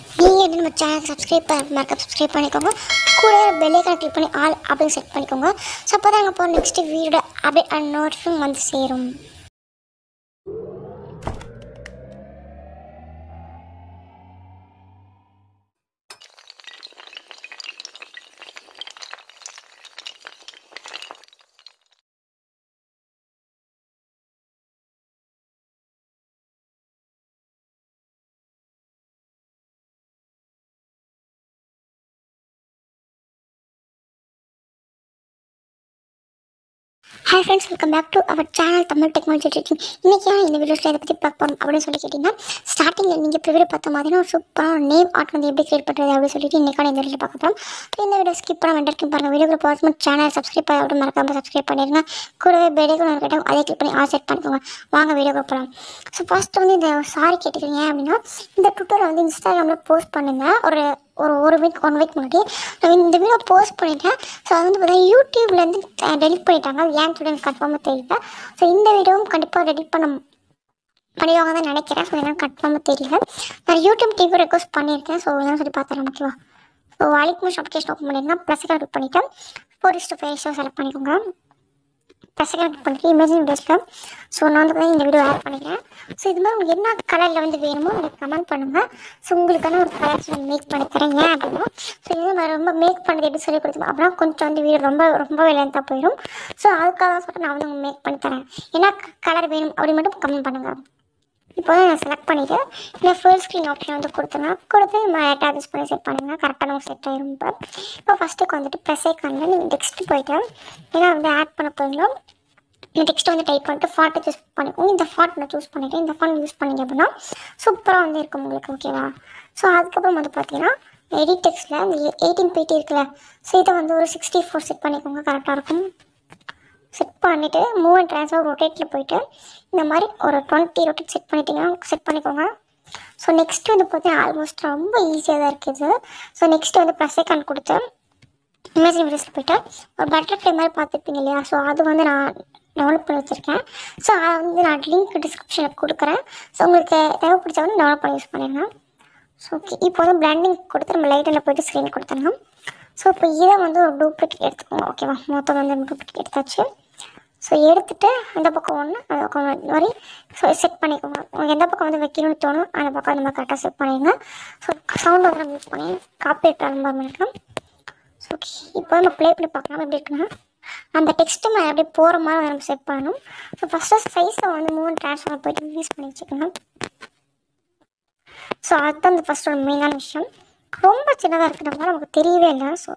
நீங்கள் வந்து நம்ம சேனல் சப்ஸ்கிரைப் பண்ண மறக்க சப்ஸ்கிரைப் பண்ணிக்கோங்க கூட பெல்லைக்கான கிளிக் பண்ணி ஆல் அப்படின்னு செட் பண்ணிக்கோங்க ஸோ அப்போ தான் நாங்கள் போகிற next video update and notification வந்து சேரும் hi friends welcome back to our channel Tamil technology teaching இன்றைக்கி ஏன் இந்த வீடியோஸில் இதை பற்றி பார்க்க போகிறோம் அப்படின்னு சொல்லி கேட்டிங்கன்னா ஸ்டார்டிங்கில் நீங்கள் ப்ரிவியூ பார்த்த மாதிரி ஒரு சூப்பரான நேம் ஆர்ட் வந்து எப்படி கிரியேட் பண்ணுறது அப்படின்னு சொல்லிட்டு இன்றைக்கான இந்த வீடியோ பார்க்க போகிறோம் ஸோ இந்த வீடியோ ஸ்கிப் பண்ண வேண்டியிருக்கும் பாருங்கள் வீடியோக்கு போகிறது சேனல் சப்ஸ்கிரைப் பண்ண அப்படி மறக்காமல் சப்ஸ்கிரைப் பண்ணிடுங்க கூடவே பெடைக்கும் இருக்கட்டும் அதே கிளிக் பண்ணி ஆல் செட் பண்ணிக்கோங்க வாங்க வீடியோக்கு போகலாம் ஸோ ஃபர்ஸ்ட் வந்து இந்த சாரி கேட்டுக்கிறீங்க அப்படின்னா இந்த ட்விட்டரை வந்து இன்ஸ்டாகிராமில் போஸ்ட் பண்ணியிருந்தேன் ஒரு ஒரு ஒரு வீக் ஒன் வீக் முன்னாடி நான் இந்த வீடியோ போஸ்ட் பண்ணிட்டேன் ஸோ அது வந்து பார்த்தீங்கன்னா யூடியூப்லேருந்து டெலிட் பண்ணிட்டாங்க அது ஏன் சொல்லி எனக்கு கன்ஃபார்மாக தெரியல ஸோ இந்த வீடியோவும் கண்டிப்பாக டெலிட் பண்ண பண்ணிடுவாங்க தான் நினைக்கிறேன் ஸோ எனக்கு கன்ஃபார்மாக தெரியல நான் யூடியூப் டிவி ரெக்வஸ்ட் பண்ணியிருக்கேன் ஸோ இதெல்லாம் சொல்லி பார்த்துறேன் ஓகேவா ஸோ அலிக்மோஷ் அப்ளிகேஷன் ஓப்பன் பண்ணியிருந்தேன் ப்ளஸ் கிளிக் பண்ணிவிட்டு ஃபோர் இஸ்ட்டு ஃபைவ் செலக்ட் பண்ணிக்கோங்க ப்ளஸ் கிளிக் பண்ணிட்டு இமேஜின் பேஸில் ஸோ நான் வந்து பார்த்தீங்கன்னா இந்த வீடியோ ஆட் பண்ணிக்கிறேன் ஸோ இது மாதிரி உங்களுக்கு என்ன கலரில் வந்து வேணுமோ எனக்கு கமெண்ட் பண்ணுங்கள் ஸோ உங்களுக்கான ஒரு கலர்ஸ் நான் மேக் பண்ணி தரேன் ஏன் அப்படின்னா ஸோ இது மாதிரி ரொம்ப மேக் பண்ணது எப்படி சொல்லி கொடுத்தோம் அப்படின்னா கொஞ்சம் வந்து வீடியோ ரொம்ப ரொம்ப லென்த்தாக போயிடும் ஸோ அதுக்காக தான் சொல்லிட்டு நான் வந்து மேக் பண்ணி தரேன் என்ன கலர் வேணும் அப்படி மட்டும் கமெண்ட் பண்ணுங்கள் இப்போ வந்து நான் செலக்ட் பண்ணிவிட்டு இந்த ஃபுல் ஸ்க்ரீன் ஆப்ஷன் வந்து கொடுத்தேன்னா கொடுத்து நம்ம டேப் யூஸ் பண்ணி செட் பண்ணுங்க கரெக்டான ஒரு செட் ஆயிரும் இப்போ இப்போ ஃபஸ்ட்டுக்கு வந்துட்டு ப்ரெஸ் ஐக்கானில் நீங்கள் டெக்ஸ்ட் போயிட்டு ஏன்னா வந்து ஆட் பண்ண போகிறீங்களோ இந்த டெக்ஸ்ட்டை வந்து டைப் பண்ணிட்டு ஃபார்ட்டை சூஸ் பண்ணிக்கோங்க இந்த ஃபார்ட் நான் சூஸ் பண்ணிவிட்டு இந்த ஃபார்ட் யூஸ் பண்ணீங்க அப்படின்னா சூப்பராக வந்து இருக்கும் உங்களுக்கு ஓகேவா ஸோ அதுக்கப்புறம் வந்து பார்த்தீங்கன்னா எடிட் டெக்ஸ்ட்டில் இந்த எயிட்டீன் பிடி இருக்குல்ல ஸோ இதை வந்து ஒரு சிக்ஸ்டி ஃபோர் செட் பண்ணிக்கோங்க கரெக்டாக இருக்கும் செட் பண்ணிவிட்டு மூவ் அண்ட் ட்ரான்ஸ்ஃபர் ரொட்டேட்டில் போயிட்டு இந்த மாதிரி ஒரு டுவெண்ட்டி ரொட்டேட் செட் பண்ணிட்டீங்கன்னா செட் பண்ணிக்கோங்க ஸோ நெக்ஸ்ட் வந்து பார்த்தீங்கன்னா ஆல்மோஸ்ட் ரொம்ப ஈஸியாக தான் இருக்குது ஸோ நெக்ஸ்ட் வந்து ப்ளஸ் ஐக்கான் கொடுத்து இமேஜின் வீடியோஸில் போயிட்டு ஒரு பட்டர்ஃப்ளை மாதிரி பார்த்துருப்பீங்க இல்லையா ஸோ அது வந்து நான் டவுன்லோட் பண்ணி வச்சுருக்கேன் ஸோ அதை வந்து நான் லிங்க் டிஸ்கிரிப்ஷனில் கொடுக்குறேன் ஸோ உங்களுக்கு தேவைப்பிடிச்ச வந்து டவுன்லோட் பண்ணி யூஸ் பண்ணிடுங்க ஸோ ஓகே இப்போ வந்து பிளண்டிங் கொடுத்து நம்ம லைட்டில் போயிட்டு ஸ்க்ரீன் கொடுத்துருங்க ஸோ இப்போ இதை வந்து ஒரு டூப்ளிகேட் எடுத்துக்கோங்க ஓகேவா மொத்தம் வந்து டூப்ளிகேட் எடுத்தாச்சு ஸோ எடுத்துட்டு அந்த பக்கம் ஒன்று அந்த பக்கம் ஒண்ணு இந்த மாதிரி ஸோ செட் பண்ணிக்கோங்க உங்களுக்கு எந்த பக்கம் வந்து வைக்கணும்னு தோணும் அந்த பக்கம் அந்த மாதிரி கரெக்டாக செட் பண்ணிடுங்க ஸோ சவுண்ட் வந்து நம்ம யூஸ் பண்ணி காப்பி ரொம்ப இருக்கும் ஸோ ஓகே இப்போ நம்ம ப்ளே பண்ணி பார்க்கலாம் எப்படி இருக்குன்னா அந்த டெக்ஸ்ட்டு மேலே அப்படியே போகிற மாதிரி நம்ம செட் பண்ணணும் ஸோ ஃபஸ்ட்டு சைஸை வந்து மூணு ட்ரான்ஸ்ஃபர் போயிட்டு யூஸ் பண்ணி வச்சுக்கணும் ஸோ அதுதான் இந்த ஃபஸ்ட் ஒரு மெயினான விஷயம் ரொம்ப சின்னதாக இருக்கிறப்ப நமக்கு தெரியவே இல்லை ஸோ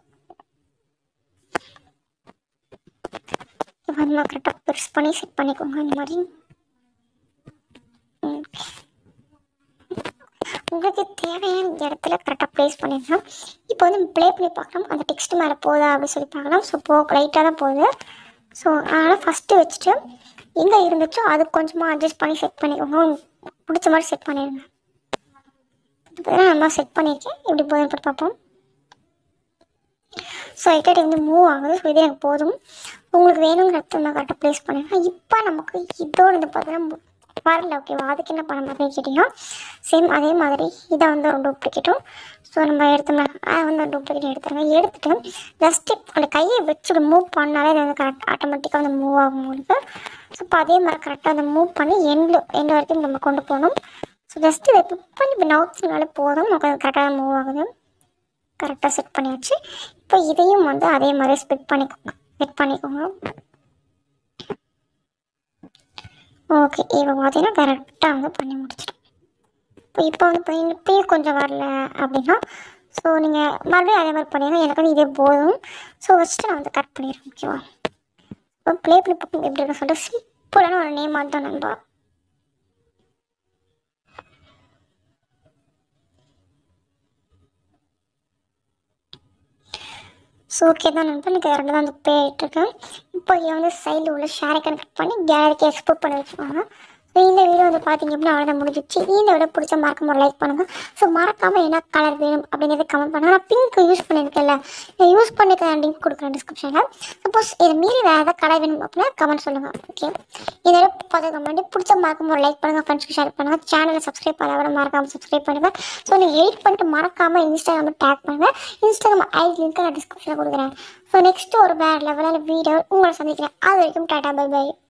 இப்போ நம்ம கரெக்டாக ப்ரெஸ் பண்ணி செட் பண்ணிக்கோங்க இந்த மாதிரி ம். உங்களுக்கு தேவையான இடத்துல கரெக்டாக ப்ளேஸ் பண்ணிடலாம் இப்போ வந்து ப்ளே பண்ணி பார்க்கலாம் அந்த டெக்ஸ்ட் மேலே போதா அப்படின்னு சொல்லி பார்க்கலாம் ஸோ போ லைட்டாக தான் போகுது ஸோ அதனால் ஃபஸ்ட்டு வச்சுட்டு எங்கே இருந்துச்சோ அது கொஞ்சமாக அட்ஜஸ்ட் பண்ணி செட் பண்ணிக்கோங்க உங்களுக்கு பிடிச்ச மாதிரி செட் பண்ணிடுங்க இப்போ நான் செட் பண்ணியிருக்கேன் எப்படி போதுன்னு போட்டு பார்ப்போம் ஸோ எட்டடி வந்து மூவ் ஆகுது ஸோ இது எனக்கு போதும் உங்களுக்கு வேணுங்கிற இடத்துல நான் கரெக்டாக ப்ளேஸ் பண்ணிடுறேன் இப்போ நமக்கு இதோட வந்து பார்த்தீங்கன்னா வரல ஓகேவா அதுக்கு என்ன பண்ண அப்படின்னு கேட்டிங்கன்னா சேம் அதே மாதிரி இதை வந்து ஒரு டூப்ளிகேட்டும் ஸோ நம்ம எடுத்தோம்னா அதை வந்து டூப்ளிகேட் எடுத்துருங்க எடுத்துட்டு ஜஸ்ட்டு அந்த கையை வச்சு மூவ் பண்ணாலே அது வந்து கரெக்ட் ஆட்டோமேட்டிக்காக வந்து மூவ் ஆகும் உங்களுக்கு ஸோ இப்போ அதே மாதிரி கரெக்டாக அதை மூவ் பண்ணி எண்டு எண்டு வரைக்கும் நம்ம கொண்டு போகணும் ஸோ ஜஸ்ட் இதை பிக் பண்ணி இப்போ நவுத்துனாலே போதும் நமக்கு அது கரெக்டாக மூவ் ஆகுது கரெக்டாக செட் பண்ணியாச்சு இப்போ இதையும் வந்து அதே மாதிரி ஸ்பிட் பண்ணிக்கோங்க செட் பண்ணிக்கோங்க ஓகே இப்போ பார்த்தீங்கன்னா கரெக்டாக வந்து பண்ணி முடிச்சிட்டோம் இப்போ இப்போ வந்து பார்த்தீங்கன்னா இப்போயும் கொஞ்சம் வரல அப்படின்னா ஸோ நீங்கள் மறுபடியும் அதே மாதிரி பண்ணிடுங்க எனக்கு வந்து இதே போதும் ஸோ வச்சுட்டு நான் வந்து கட் பண்ணிடுறேன் ஓகேவா இப்போ ப்ளே பண்ணி பார்ப்போம் எப்படி இருக்குன்னு சொல்லிட்டு சிம்பிளான ஒரு நேம் தான் நண்பா ஸோ ஓகே தான் நண்பன் எனக்கு ரெண்டு தான் வந்து போயிட்டுருக்கேன் இப்போ இதை வந்து சைடில் உள்ள ஷேரை கனெக்ட் பண்ணி கேலரிக்கு எக்ஸ்போர்ட் பண்ணி வச்சுக்கோங்க ஸோ இந்த வீடியோ வந்து பார்த்தீங்க அப்படின்னா அவ்வளோதான் முடிஞ்சிச்சு இந்த வீடியோ பிடிச்ச மறக்காம ஒரு லைக் பண்ணுங்கள் ஸோ மறக்காமல் என்ன கலர் வேணும் அப்படிங்கிறத கமெண்ட் பண்ணுங்கள் நான் பிங்க் யூஸ் பண்ணியிருக்கேன்ல இதை யூஸ் பண்ணிக்க லிங்க் கொடுக்குறேன் டிஸ்கிரிப்ஷனில் சப்போஸ் இதை மீறி வேறு ஏதாவது கலர் வேணும் அப்படின்னா கமெண்ட் சொல்லுங்கள் ஓகே இந்த வீடியோ பார்த்துக்க முன்னாடி பிடிச்ச மறக்காம ஒரு லைக் பண்ணுங்கள் ஃப்ரெண்ட்ஸ்க்கு ஷேர் பண்ணுங்கள் சேனலை சப்ஸ்கிரைப் பண்ணாத மறக்காமல் சப்ஸ்கிரைப் பண்ணுங்கள் ஸோ நீங்கள் எடிட் பண்ணிட்டு மறக்காமல் இன்ஸ்டாகிராமில் டேக் பண்ணுங்கள் இன்ஸ்டாகிராம் ஐடி லிங்க் நான் டிஸ்கிரிப்ஷனில் கொடுக்குறேன் ஸோ நெக்ஸ்ட் ஒரு வேறு லெவலில் வீடியோ உங்களை சந்திக்கிறேன் அது வரைக்கும் டாட்டா பை பை